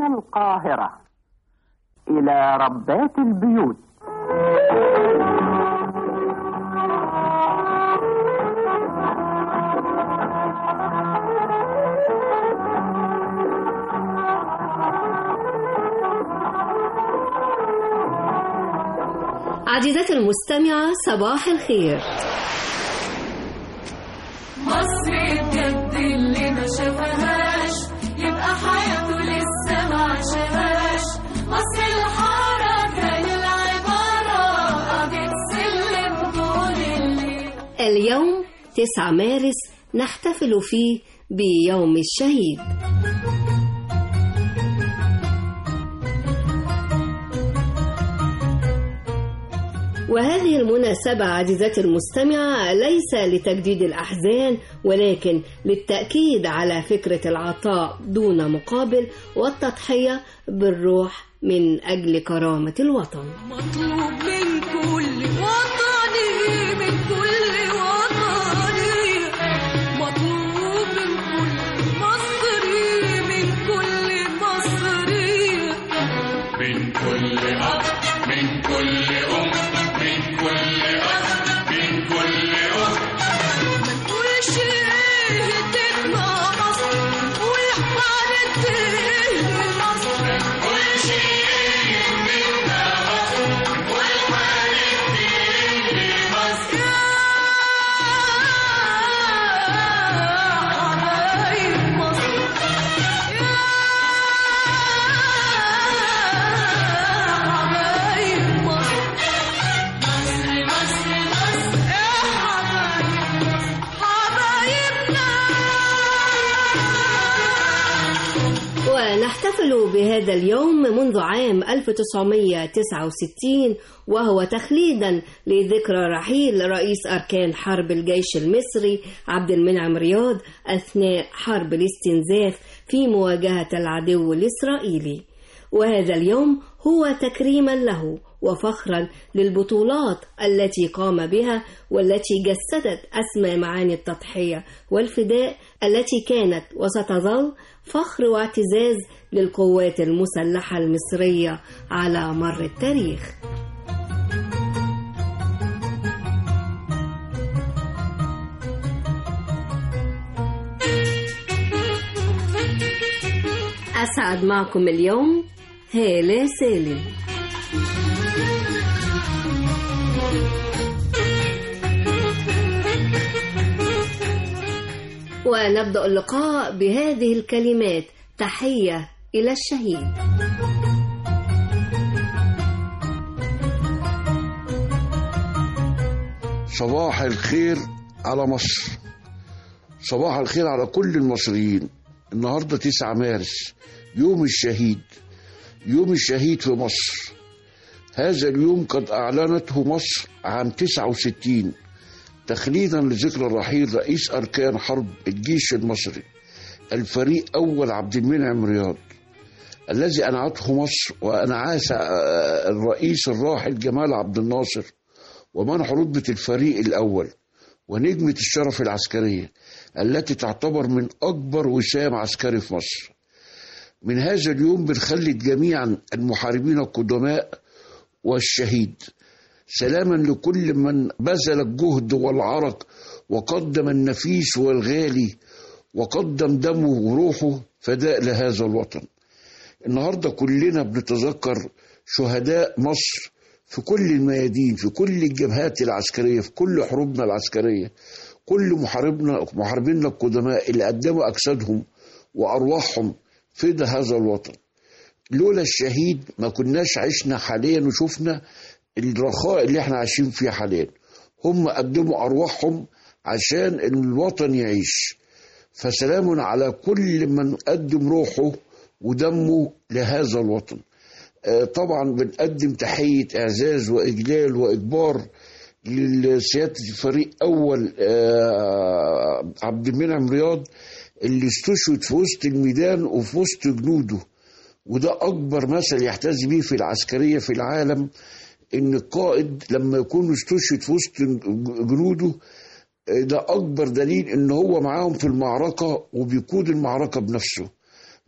من القاهرة إلى ربات البيوت عزيزتي المستمعة صباح الخير مصر بجد اللي ما شافهاش يبقى حياته لسه ما عاشهاش مصر الحركة للعبارة قضية سلم طول الليل اليوم 9 مارس نحتفل فيه بيوم الشهيد وهذه المناسبة عزيزتي المستمعة ليس لتجديد الأحزان ولكن للتأكيد على فكرة العطاء دون مقابل والتضحية بالروح من أجل كرامة الوطن مطلوب من كل وطني من كل وطني مطلوب من كل مصري من كل مصري من كل أب من كل أم من كل أب من كل أخت ما نقولش ايه تبقى مصر نقول حارة ايه مصر كل شيء منا مصر والحالة اللي مصر حبايب مصر يا حبايب مصر مصر مصر مصر يا حبايب مصر حبايبنا ونحتفل بهذا اليوم منذ عام 1969 وهو تخليدا لذكرى رحيل رئيس أركان حرب الجيش المصري عبد المنعم رياض أثناء حرب الاستنزاف في مواجهة العدو الإسرائيلي وهذا اليوم هو تكريما له وفخرا للبطولات التي قام بها والتي جسدت أسمى معاني التضحية والفداء التي كانت وستظل فخر واعتزاز للقوات المسلحة المصرية على مر التاريخ أسعد معكم اليوم هالة سالم ونبدأ اللقاء بهذه الكلمات تحية إلى الشهيد صباح الخير على مصر صباح الخير على كل المصريين النهاردة 9 مارس يوم الشهيد يوم الشهيد في مصر هذا اليوم قد أعلنته مصر عام 69 تخليدا لذكرى الرحيل رئيس أركان حرب الجيش المصري الفريق أول عبد المنعم رياض الذي أنعته مصر وأنعاس آه، الرئيس الراحل جمال عبد الناصر ومنح رتبة الفريق الأول ونجمة الشرف العسكرية التي تعتبر من أكبر وسام عسكري في مصر من هذا اليوم بنخلد جميعا المحاربين القدماء والشهيد سلاما لكل من بذل الجهد والعرق وقدم النفيس والغالي وقدم دمه وروحه فداء لهذا الوطن النهارده كلنا بنتذكر شهداء مصر في كل الميادين في كل الجبهات العسكريه في كل حروبنا العسكريه كل محاربنا محاربينا القدماء اللي قدموا اجسادهم وارواحهم فدا هذا الوطن لولا الشهيد ما كناش عشنا حاليا وشفنا الرخاء اللي احنا عايشين فيه حاليا هم قدموا ارواحهم عشان الوطن يعيش فسلام على كل من قدم روحه ودمه لهذا الوطن آه، طبعا بنقدم تحية إعزاز وإجلال وإجبار لسيادة الفريق أول آه، عبد المنعم رياض اللي استشهد في وسط الميدان وفي وسط جنوده وده أكبر مثل يحتذي به في العسكرية في العالم إن القائد لما يكون استشهد في وسط جنوده ده أكبر دليل إن هو معاهم في المعركة وبيقود المعركة بنفسه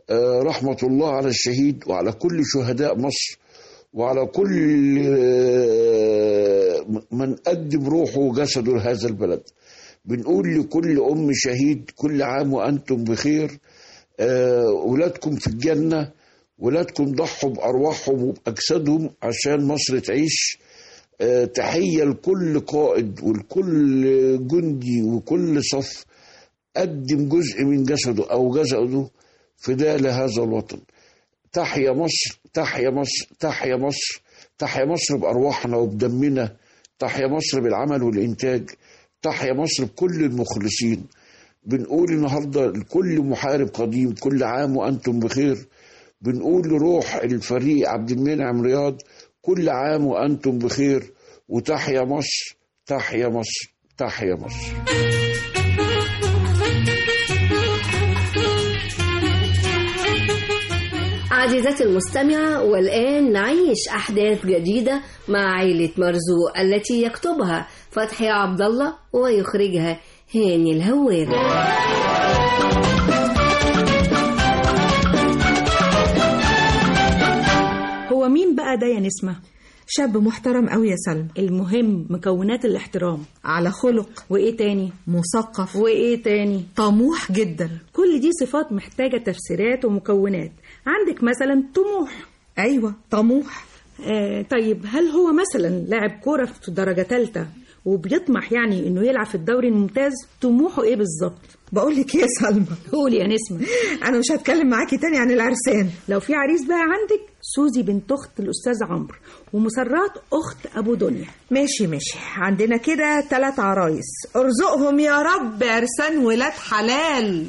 آه، رحمة الله على الشهيد وعلى كل شهداء مصر وعلى كل آه، من قدم روحه وجسده لهذا البلد بنقول لكل أم شهيد كل عام وأنتم بخير آه، ولادكم في الجنة ولادكم ضحوا بأرواحهم وبأجسادهم عشان مصر تعيش آه، تحية لكل قائد ولكل جندي وكل صف قدم جزء من جسده أو جسده فداء لهذا الوطن تحيا مصر تحيا مصر تحيا مصر تحيا مصر بأرواحنا وبدمنا تحيا مصر بالعمل والإنتاج تحيا مصر بكل المخلصين بنقول النهارده لكل محارب قديم كل عام وأنتم بخير بنقول لروح الفريق عبد المنعم رياض كل عام وأنتم بخير وتحيا مصر تحيا مصر تحيا مصر عزيزتي المستمعة والآن نعيش أحداث جديدة مع عائلة مرزوق التي يكتبها فتحي عبد الله ويخرجها هاني الهواري هو مين بقى ده يا نسمة؟ شاب محترم قوي يا سلمى المهم مكونات الاحترام على خلق وإيه تاني؟ مثقف وإيه تاني؟ طموح جدا كل دي صفات محتاجة تفسيرات ومكونات عندك مثلا طموح ايوه طموح آه طيب هل هو مثلا لاعب كورة في درجة تالتة وبيطمح يعني انه يلعب في الدوري الممتاز طموحه ايه بالظبط بقول لك إيه يا سلمى قولي يا نسمة انا مش هتكلم معاكي تاني عن العرسان لو في عريس بقى عندك سوزي بنت اخت الاستاذ عمرو ومسرات اخت ابو دنيا ماشي ماشي عندنا كده ثلاث عرايس ارزقهم يا رب عرسان ولاد حلال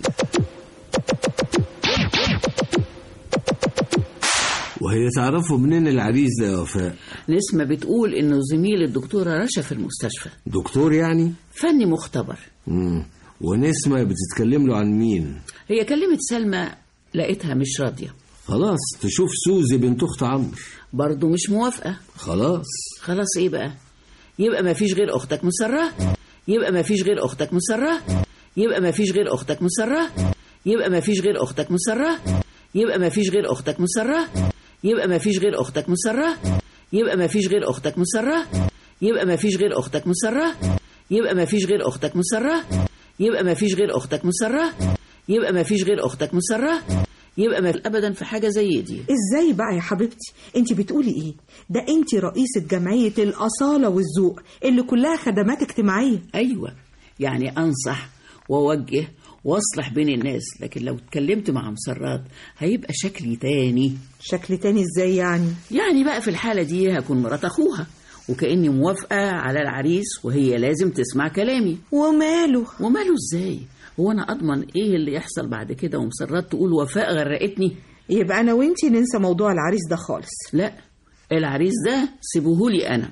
وهي تعرفوا منين العريس ده يا وفاء نسمة بتقول إنه زميل الدكتورة رشا في المستشفى دكتور يعني فني مختبر مم. ونسمة بتتكلم له عن مين هي كلمت سلمى لقيتها مش راضية خلاص تشوف سوزي بنت اخت عمرو برضه مش موافقة خلاص خلاص إيه بقى يبقى ما فيش غير أختك مسرات يبقى ما فيش غير أختك مسرات يبقى ما فيش غير أختك مسرات يبقى ما فيش غير أختك مسرات يبقى ما فيش غير أختك مسرات يبقى ما فيش غير أختك مسرات يبقى ما فيش غير أختك مسرات يبقى ما فيش غير أختك مسرات يبقى ما فيش غير أختك مسرات يبقى ما فيش غير أختك مسرات يبقى ما فيش غير أختك مسرات يبقى ما أبدا في حاجة زي دي ازاي بقى يا حبيبتي انت بتقولي ايه ده انت رئيسة جمعية الأصالة والذوق اللي كلها خدمات اجتماعية أيوة يعني أنصح وأوجه وأصلح بين الناس لكن لو اتكلمت مع مسرات هيبقى شكلي تاني شكل تاني ازاي يعني يعني بقى في الحالة دي هكون مرات أخوها وكأني موافقة على العريس وهي لازم تسمع كلامي وماله وماله ازاي هو أنا أضمن إيه اللي يحصل بعد كده ومسرات تقول وفاء غرقتني يبقى انا وانتي ننسى موضوع العريس ده خالص لا العريس ده سيبوهولي أنا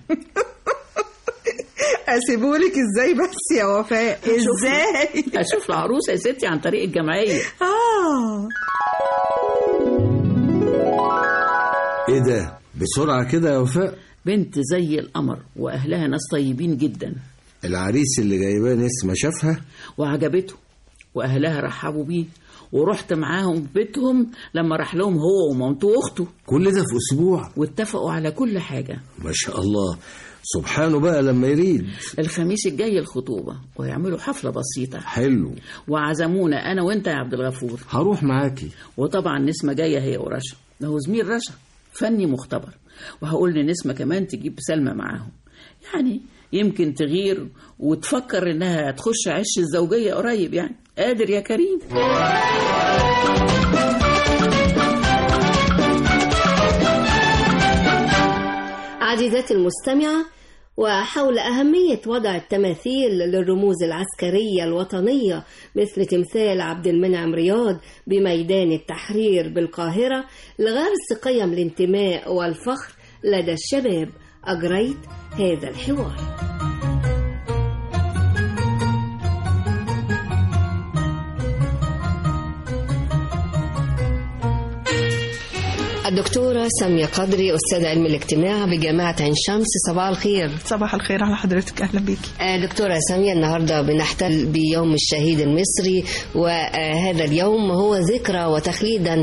اسيبهولك ازاي بس يا وفاء ازاي أشوف العروسة يا ستي عن طريق الجمعية اه ايه ده بسرعة كده يا وفاء بنت زي القمر وأهلها ناس طيبين جدا العريس اللي جايباه نسمة شافها وعجبته وأهلها رحبوا بيه ورحت معاهم بيتهم لما راح لهم هو ومامته واخته كل ده في اسبوع واتفقوا على كل حاجة ما شاء الله سبحانه بقى لما يريد الخميس الجاي الخطوبة ويعملوا حفلة بسيطة حلو وعزمونا أنا وأنت يا عبد الغفور هروح معاكي وطبعا نسمة جاية هي ورشا ده هو زميل رشا فني مختبر وهقول لنسمة كمان تجيب سلمى معاهم يعني يمكن تغير وتفكر إنها تخش عش الزوجية قريب يعني قادر يا كريم عزيزتي المستمعة وحول أهمية وضع التماثيل للرموز العسكرية الوطنية مثل تمثال عبد المنعم رياض بميدان التحرير بالقاهرة لغرس قيم الانتماء والفخر لدى الشباب أجريت هذا الحوار الدكتورة سامية قدري أستاذ علم الاجتماع بجامعة عين شمس صباح الخير صباح الخير على حضرتك اهلا بيكي آه، دكتورة سامية النهاردة بنحتل بيوم الشهيد المصري وهذا اليوم هو ذكرى وتخليدا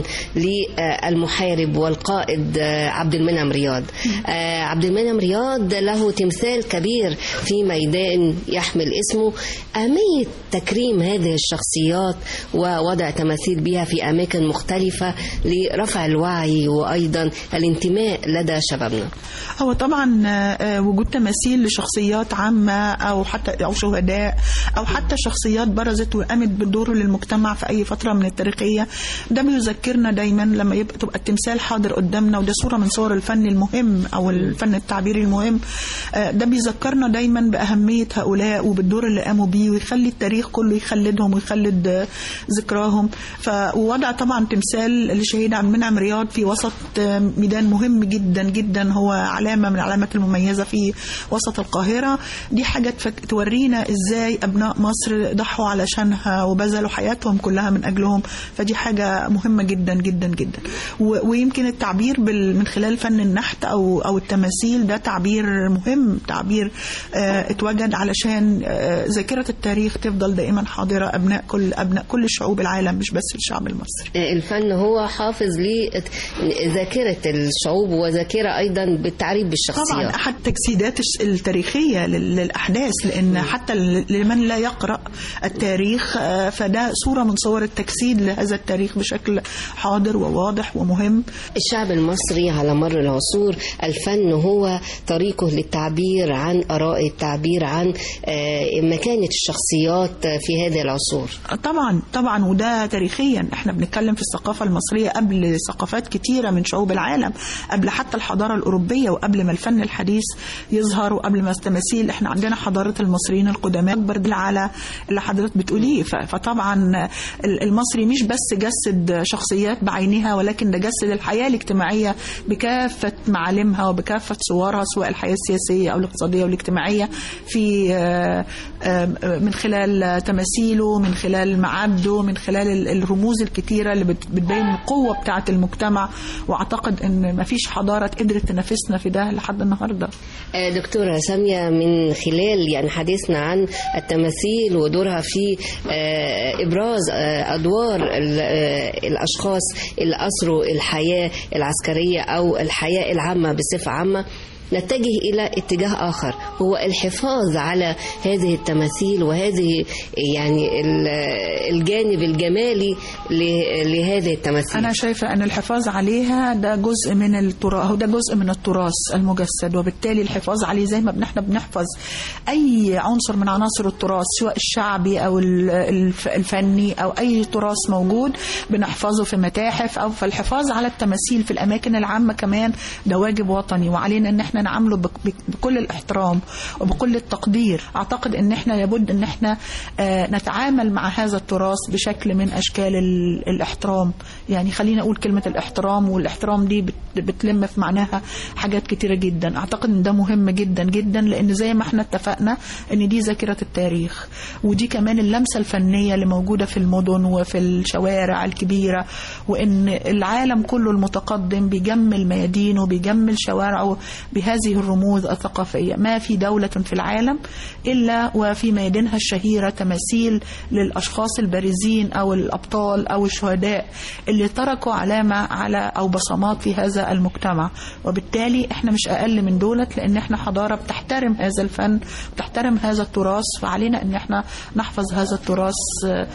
للمحارب والقائد آه، عبد المنعم رياض آه، عبد المنعم رياض له تمثال كبير في ميدان يحمل اسمه أهمية تكريم هذه الشخصيات ووضع تماثيل بها في أماكن مختلفة لرفع الوعي وأيضا الانتماء لدى شبابنا هو طبعا آه، وجود تماثيل لشخصيات عامة أو حتى أو شهداء أو حتى شخصيات برزت وقامت بدور للمجتمع في أي فترة من التاريخية ده بيذكرنا دايما لما يبقى تبقى التمثال حاضر قدامنا وده صورة من صور الفن المهم أو الفن التعبيري المهم آه، ده بيذكرنا دايما بأهمية هؤلاء وبالدور اللي قاموا بيه ويخلي التاريخ كله يخلدهم ويخلد آه، ذكراهم فوضع طبعا تمثال لشهيد عبد المنعم رياض في وسط آه، ميدان مهم جدا جدا هو علامة من العلامات المميزة في وسط القاهرة دي حاجة تفك- تورينا ازاي ابناء مصر ضحوا علشانها وبذلوا حياتهم كلها من اجلهم فدي حاجة مهمة جدا جدا جدا و- ويمكن التعبير بال- من خلال فن النحت او او التماثيل ده تعبير مهم تعبير آه، اتوجد علشان آه، ذاكرة التاريخ تفضل دائما حاضرة ابناء كل ابناء كل شعوب العالم مش بس الشعب المصري الفن هو حافظ لذاكرة الشعوب وذاكرة أيضا بالتعريف بالشخصيات طبعا احد التجسيدات الش- التاريخيه لل- للاحداث لان حتى ل- لمن لا يقرا التاريخ آه، فده صوره من صور التجسيد لهذا التاريخ بشكل حاضر وواضح ومهم الشعب المصري على مر العصور الفن هو طريقه للتعبير عن آراء التعبير عن آه، مكانة الشخصيات في هذه العصور طبعا طبعا وده تاريخيا احنا بنتكلم في الثقافه المصريه قبل ثقافات كتيره من شعوب العالم قبل حتى الحضاره الاوروبيه وقبل ما الفن الحديث يظهر وقبل ما التماثيل احنا عندنا حضاره المصريين القدماء اكبر دليل على اللي حضرتك بتقوليه ف- فطبعا ال- المصري مش بس جسد شخصيات بعينها ولكن ده جسد الحياه الاجتماعيه بكافه معالمها وبكافه صورها سواء الحياه السياسيه او الاقتصاديه والاجتماعيه في آه، آه، من خلال تماثيله من خلال معابده من خلال ال- الرموز الكتيره اللي بت- بتبين القوه بتاعه المجتمع واعتقد ان مفيش حضاره قدرت تنافسنا في ده لحد النهارده آه، دكتورة سامية من خلال يعني حديثنا عن التماثيل ودورها في آه، إبراز آه، أدوار ال- آه، الأشخاص اللي أسروا الحياة العسكرية أو الحياة العامة بصفة عامة نتجه إلى اتجاه آخر هو الحفاظ على هذه التماثيل وهذه يعني ال- الجانب الجمالي ل- لهذه التماثيل انا شايفه ان الحفاظ عليها ده جزء من التراث هو ده جزء من التراث المجسد وبالتالي الحفاظ عليه زي ما بن- احنا بنحفظ اي عنصر من عناصر التراث سواء الشعبي او ال- الف- الفني او اي تراث موجود بنحفظه في متاحف او فالحفاظ على التماثيل في الاماكن العامه كمان ده واجب وطني وعلينا ان احنا نعامله بك- بك- بكل الاحترام وبكل التقدير اعتقد ان احنا لابد ان احنا آه، نتعامل مع هذا التراث بشكل من اشكال ال- الاحترام يعني خلينا اقول كلمه الاحترام والاحترام دي بت- بتلم في معناها حاجات كتيره جدا اعتقد ان ده مهم جدا جدا لان زي ما احنا اتفقنا ان دي ذاكره التاريخ ودي كمان اللمسه الفنيه اللي موجوده في المدن وفي الشوارع الكبيره وان العالم كله المتقدم بيجمل ميادينه بيجمل شوارعه بهذه الرموز الثقافيه ما في دوله في العالم الا وفي ميادينها الشهيره تماثيل للاشخاص البارزين او الابطال او الشهداء اللي تركوا علامه على او بصمات في هذا المجتمع وبالتالي احنا مش اقل من دولت لان احنا حضاره بتحترم هذا الفن بتحترم هذا التراث فعلينا ان احنا نحفظ هذا التراث آه،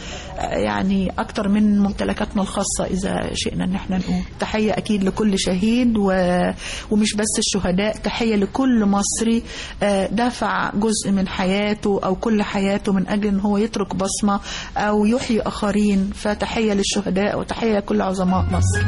يعني اكتر من ممتلكاتنا الخاصه اذا شئنا ان احنا نقول تحيه اكيد لكل شهيد و... ومش بس الشهداء تحيه لكل مصري آه، دفع جزء من حياته او كل حياته من اجل ان هو يترك بصمه او يحيي اخرين فتحيه للشهداء وتحيه لكل عظماء مصر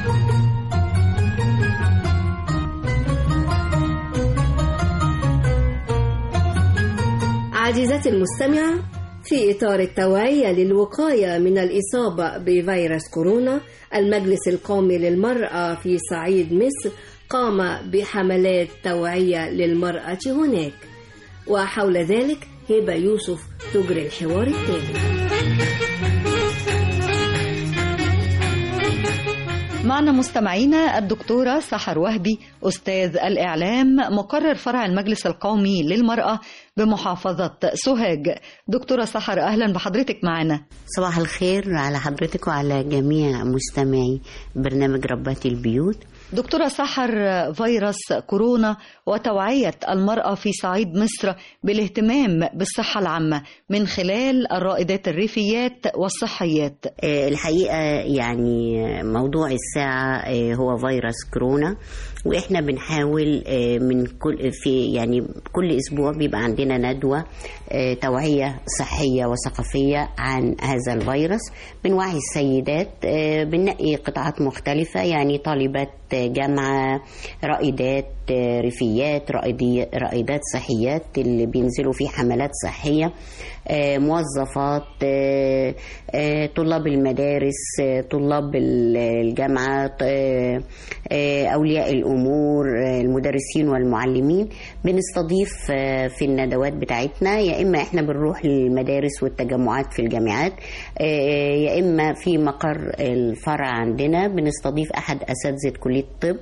عزيزتي المستمعة في إطار التوعية للوقاية من الإصابة بفيروس كورونا المجلس القومي للمرأة في صعيد مصر قام بحملات توعية للمرأة هناك وحول ذلك هبة يوسف تجري الحوار التالي معنا مستمعينا الدكتورة سحر وهبي أستاذ الإعلام مقرر فرع المجلس القومي للمرأة بمحافظة سوهاج دكتورة سحر أهلا بحضرتك معنا صباح الخير على حضرتك وعلى جميع مستمعي برنامج ربات البيوت دكتورة سحر فيروس كورونا وتوعية المرأة في صعيد مصر بالاهتمام بالصحة العامة من خلال الرائدات الريفيات والصحيات آه، الحقيقة يعني موضوع الساعة آه، هو فيروس كورونا واحنا بنحاول آه، من كل في يعني كل اسبوع بيبقى عندنا ندوة آه، توعية صحية وثقافية عن هذا الفيروس بنوعي السيدات آه، بننقي قطاعات مختلفة يعني طالبات جامعة رائدات آه، ريفيات رائدي- رائدات صحيات اللي بينزلوا في حملات صحية آه، موظفات آه، آه، طلاب المدارس آه، طلاب ال- الجامعة آه، آه، أولياء الأمور آه، المدرسين والمعلمين بنستضيف آه، في الندوات بتاعتنا يا إما إحنا بنروح للمدارس والتجمعات في الجامعات آه، يا إما في مقر الفرع عندنا بنستضيف أحد أساتذة كلية الطب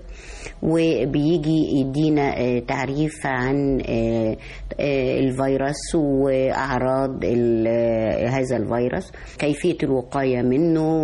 وبيجي يدينا آه، تعريف عن آه، آه، الفيروس وأعراض ال- آه، هذا الفيروس كيفية الوقاية منه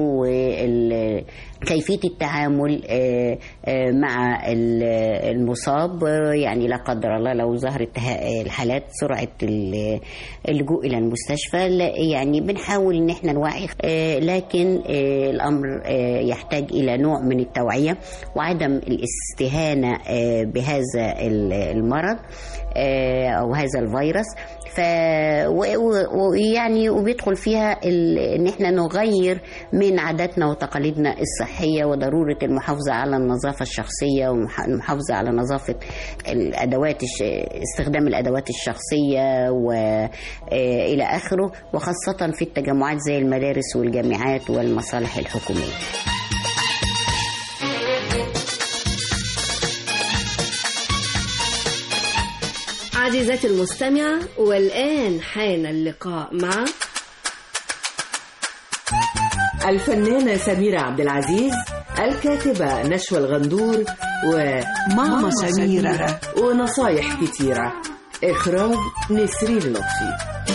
وكيفية التعامل آه، آه، مع ال- المصاب آه، يعني لا قدر الله لو ظهرت ه- الحالات سرعة ال- اللجوء إلى المستشفى لا- يعني بنحاول إن احنا نوعي آه، لكن آه، الأمر آه، يحتاج إلى نوع من التوعية وعدم الاستهانة آه، بهذا ال- المرض آه، أو هذا الفيروس ف و- و- ويعني وبيدخل فيها ال... ان احنا نغير من عاداتنا وتقاليدنا الصحيه وضروره المحافظه على النظافه الشخصيه والمحافظه على نظافه الادوات الش... استخدام الادوات الشخصيه والى اخره وخاصه في التجمعات زي المدارس والجامعات والمصالح الحكوميه عزيزتي المستمعة والآن حان اللقاء مع الفنانة سميرة عبد العزيز الكاتبة نشوى الغندور ماما سميرة. ونصايح كتيرة إخراج نسرين لطفي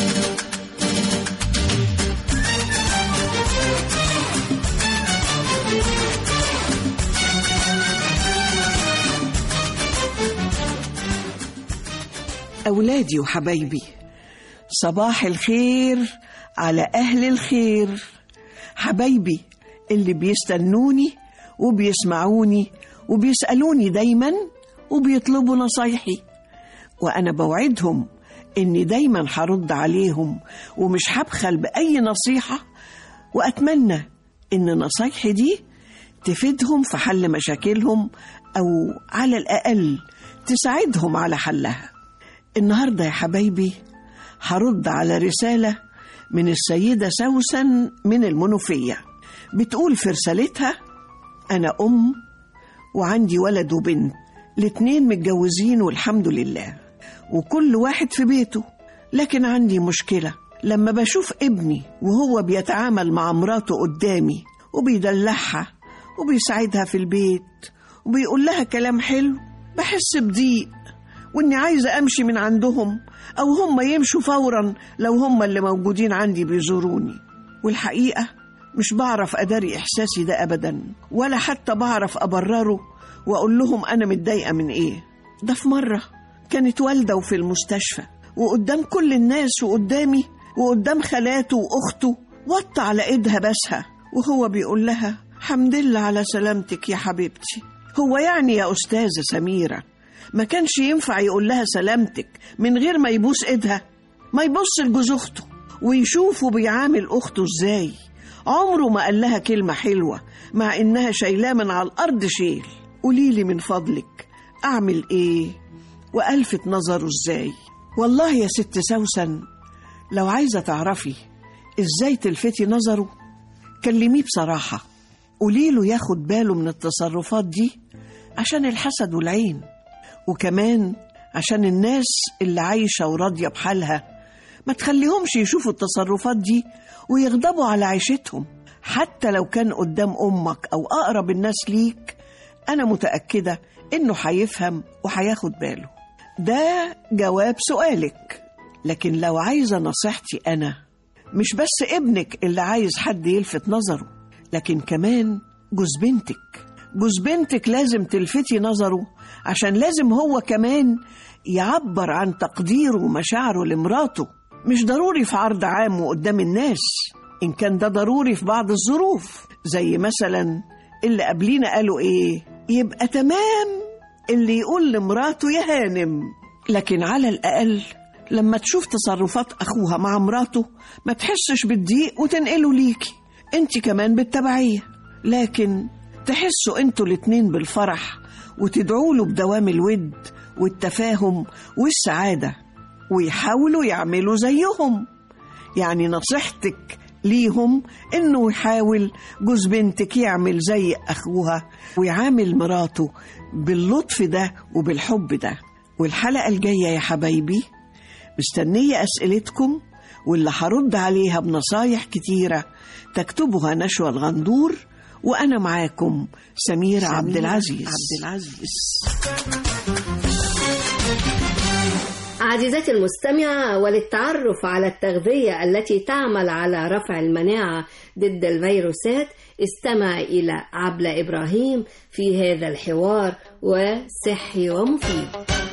أولادي وحبايبي صباح الخير على أهل الخير حبايبي اللي بيستنوني وبيسمعوني وبيسألوني دايما وبيطلبوا نصايحي وأنا بوعدهم إني دايما هرد عليهم ومش هبخل بأي نصيحة وأتمنى إن نصايحي دي تفيدهم في حل مشاكلهم أو على الأقل تساعدهم على حلها النهارده يا حبايبي هرد على رسالة من السيدة سوسن من المنوفية بتقول في رسالتها أنا أم وعندي ولد وبنت الاتنين متجوزين والحمد لله وكل واحد في بيته لكن عندي مشكلة لما بشوف ابني وهو بيتعامل مع مراته قدامي وبيدلعها وبيساعدها في البيت وبيقول لها كلام حلو بحس بضيق واني عايزه امشي من عندهم او هم يمشوا فورا لو هم اللي موجودين عندي بيزوروني والحقيقه مش بعرف اداري احساسي ده ابدا ولا حتى بعرف ابرره واقول لهم انا متضايقه من ايه ده في مره كانت والده وفي المستشفى وقدام كل الناس وقدامي وقدام خالاته واخته وط على ايدها بسها وهو بيقول لها حمد لله على سلامتك يا حبيبتي هو يعني يا استاذه سميره ما كانش ينفع يقول لها سلامتك من غير ما يبوس ايدها ما يبص لجوز اخته ويشوفه بيعامل اخته ازاي عمره ما قال لها كلمة حلوة مع انها شايلاه من على الارض شيل قوليلي من فضلك اعمل ايه والفت نظره ازاي والله يا ست سوسن لو عايزة تعرفي ازاي تلفتي نظره كلميه بصراحة قوليله ياخد باله من التصرفات دي عشان الحسد والعين وكمان عشان الناس اللي عايشة وراضية بحالها ما تخليهمش يشوفوا التصرفات دي ويغضبوا على عيشتهم حتى لو كان قدام أمك أو أقرب الناس ليك أنا متأكدة إنه هيفهم وهياخد باله ده جواب سؤالك لكن لو عايزة نصيحتي أنا مش بس ابنك اللي عايز حد يلفت نظره لكن كمان جوز بنتك جوز بنتك لازم تلفتي نظره عشان لازم هو كمان يعبر عن تقديره ومشاعره لمراته مش ضروري في عرض عام وقدام الناس إن كان ده ضروري في بعض الظروف زي مثلا اللي قبلينا قالوا إيه يبقى تمام اللي يقول لمراته يا هانم لكن على الأقل لما تشوف تصرفات أخوها مع مراته ما تحسش بالضيق وتنقله ليكي انت كمان بالتبعية لكن تحسوا انتوا الاتنين بالفرح وتدعوا له بدوام الود والتفاهم والسعادة ويحاولوا يعملوا زيهم يعني نصيحتك ليهم انه يحاول جوز بنتك يعمل زي اخوها ويعامل مراته باللطف ده وبالحب ده والحلقة الجاية يا حبايبي مستنية أسئلتكم واللي هرد عليها بنصايح كتيرة تكتبها نشوى الغندور وأنا معاكم سمير عبد العزيز عبد العزيز عزيزتي المستمعة وللتعرف على التغذية التي تعمل على رفع المناعة ضد الفيروسات استمع إلى عبلة إبراهيم في هذا الحوار وصحي ومفيد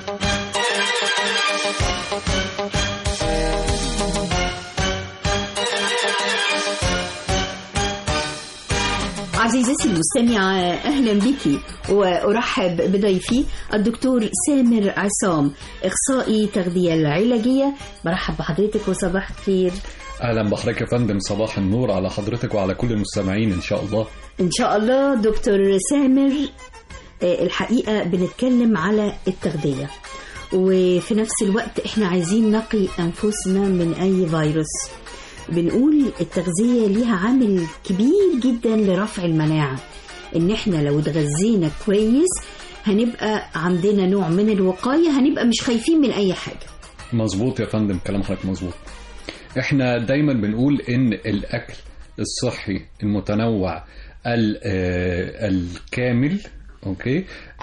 عزيزتي المستمعة أهلا بك وأرحب بضيفي الدكتور سامر عصام إخصائي تغذية العلاجية برحب بحضرتك وصباح الخير اهلا بحضرتك يا فندم صباح النور على حضرتك وعلى كل المستمعين ان شاء الله إن شاء الله دكتور سامر آه، الحقيقة بنتكلم على التغذية وفي نفس الوقت احنا عايزين نقي أنفسنا من أي فيروس بنقول التغذية ليها عامل كبير جدا لرفع المناعة ان احنا لو اتغذينا كويس هنبقى عندنا نوع من الوقاية هنبقى مش خايفين من أي حاجة مظبوط يا فندم كلام حضرتك مظبوط احنا دايما بنقول ان الاكل الصحي المتنوع ال- آه، الكامل اوكي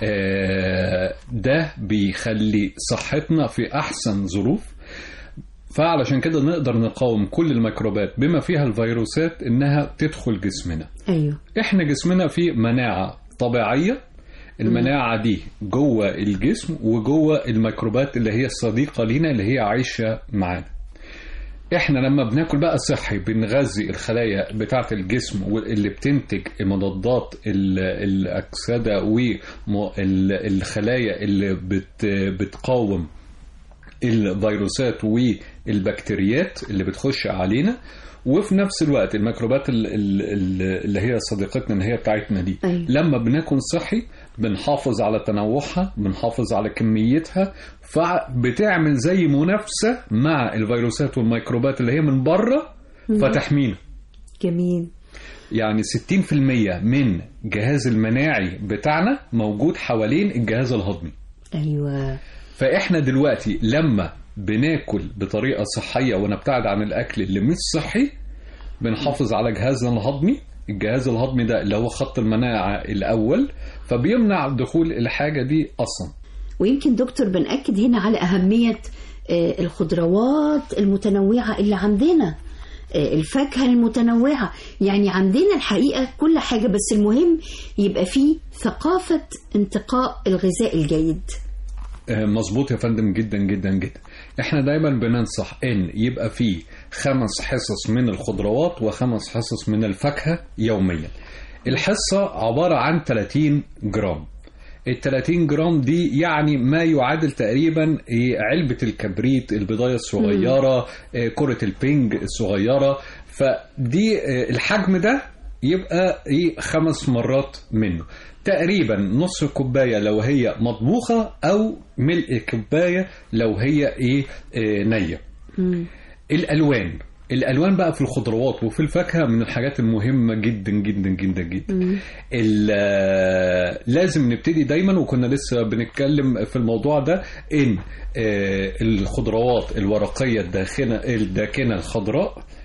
آه، ده بيخلي صحتنا في احسن ظروف فعلشان كده نقدر نقاوم كل الميكروبات بما فيها الفيروسات انها تدخل جسمنا أيوه احنا جسمنا فيه مناعة طبيعية المناعة دي جوه الجسم وجوه الميكروبات اللي هي الصديقة لينا اللي هي عايشة معانا احنا لما بناكل بقى صحي بنغذي الخلايا بتاعة الجسم اللي بتنتج مضادات ال- الأكسدة والخلايا اللي بت بتقاوم الفيروسات والبكتيريات اللي بتخش علينا وفي نفس الوقت الميكروبات ال- ال- ال- اللي هي صديقتنا اللي هي بتاعتنا دي أيوة. لما بناكل صحي بنحافظ على تنوعها بنحافظ على كميتها فبتعمل زي منافسة مع الفيروسات والميكروبات اللي هي من بره مم. فتحمينا جميل يعني 60% من جهاز المناعي بتاعنا موجود حوالين الجهاز الهضمي أيوه فاحنا دلوقتي لما بناكل بطريقه صحيه ونبتعد عن الاكل اللي مش صحي بنحافظ على جهازنا الهضمي الجهاز الهضمي ده اللي هو خط المناعه الاول فبيمنع دخول الحاجه دي اصلا ويمكن دكتور بنأكد هنا على أهمية آه، الخضروات المتنوعة اللي عندنا آه، الفاكهة المتنوعة يعني عندنا الحقيقة كل حاجة بس المهم يبقى فيه ثقافة انتقاء الغذاء الجيد آه، مظبوط يا فندم جدا جدا جدا احنا دايما بننصح ان يبقى فيه خمس حصص من الخضروات وخمس حصص من الفاكهة يوميا الحصة عبارة عن 30 جرام ال 30 جرام دي يعني ما يعادل تقريبا إيه، علبة الكبريت البضاية الصغيرة آه، كرة البينج الصغيرة فدي آه، الحجم ده يبقى ايه خمس مرات منه تقريبا نص كوبايه لو هي مطبوخه او ملء كوبايه لو هي ايه آه، نيه الالوان الالوان بقى في الخضروات وفي الفاكهه من الحاجات المهمه جدا جدا جدا جدا ال- آه، لازم نبتدي دايما وكنا لسه بنتكلم في الموضوع ده ان آه، الخضروات الورقيه الداخنه الداكنه الخضراء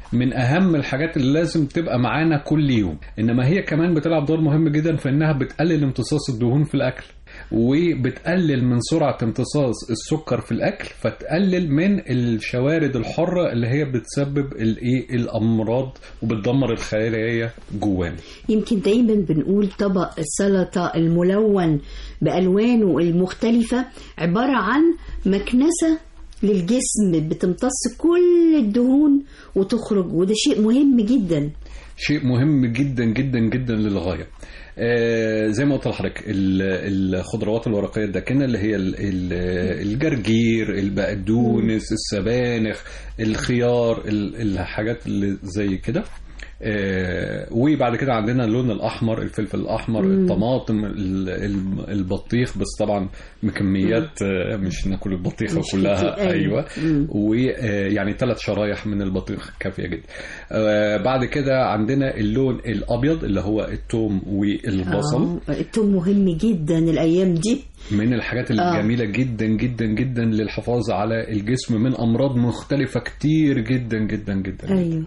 من اهم الحاجات اللي لازم تبقى معانا كل يوم انما هي كمان بتلعب دور مهم جدا في انها بتقلل امتصاص الدهون في الاكل وبتقلل من سرعة امتصاص السكر في الأكل فتقلل من الشوارد الحرة اللي هي بتسبب الإيه الأمراض وبتدمر الخلايا جوانا يمكن دايما بنقول طبق السلطة الملون بألوانه المختلفة عبارة عن مكنسة للجسم بتمتص كل الدهون وتخرج وده شيء مهم جدا شيء مهم جدا جدا جدا للغاية آه زي ما قلت لحضرتك ال- الخضروات الورقيه الداكنه اللي هي ال- ال- الجرجير البقدونس السبانخ الخيار ال- الحاجات اللي زي كده آه وبعد كده عندنا اللون الاحمر الفلفل الاحمر مم. الطماطم ال- ال- البطيخ بس طبعا بكميات آه مش ناكل البطيخه مش كلها كتير، أيوة. ايوه ويعني ثلاث شرايح من البطيخ كافيه جدا آه بعد كده عندنا اللون الابيض اللي هو الثوم والبصل آه، التوم مهم جدا الأيام دي من الحاجات الجميله جدا جدا جدا للحفاظ على الجسم من امراض مختلفه كتير جدا جدا جدا أيوه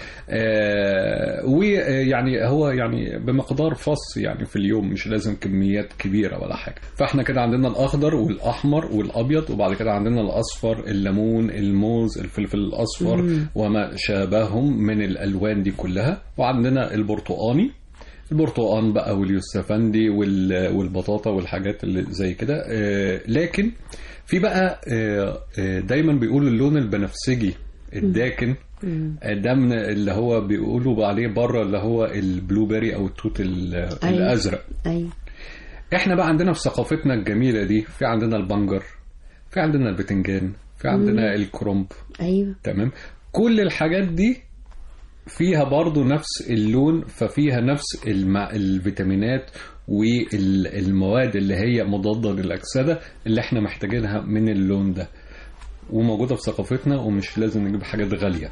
آه ويعني هو يعني بمقدار فص يعني في اليوم مش لازم كميات كبيره ولا حاجه فاحنا كده عندنا الاخضر والاحمر والابيض وبعد كده عندنا الاصفر الليمون الموز الفلفل الاصفر مم. وما شابههم من الالوان دي كلها وعندنا البرتقاني البرتقان بقى واليوسفندي وال- والبطاطا والحاجات اللي زي كده آه، لكن في بقى آه، آه، دايما بيقولوا اللون البنفسجي الداكن آه، ده من اللي هو بيقولوا عليه بره اللي هو البلو بيري او التوت ال- أيوة. الازرق أيوه احنا بقى عندنا في ثقافتنا الجميله دي في عندنا البنجر في عندنا البتنجان في عندنا مم. الكرنب أيوه تمام كل الحاجات دي فيها برضو نفس اللون ففيها نفس الم... الفيتامينات والمواد اللي هي مضادة للأكسدة اللي احنا محتاجينها من اللون ده وموجودة في ثقافتنا ومش لازم نجيب حاجات غالية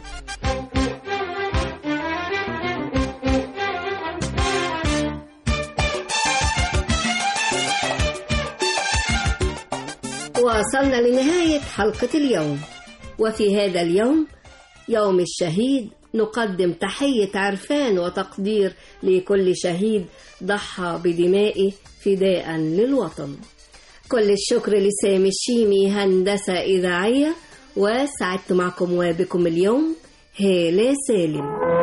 وصلنا لنهاية حلقة اليوم وفي هذا اليوم يوم الشهيد نقدم تحية عرفان وتقدير لكل شهيد ضحى بدمائه فداء للوطن كل الشكر لسامي الشيمي هندسة إذاعية وسعدت معكم وبكم اليوم هالة سالم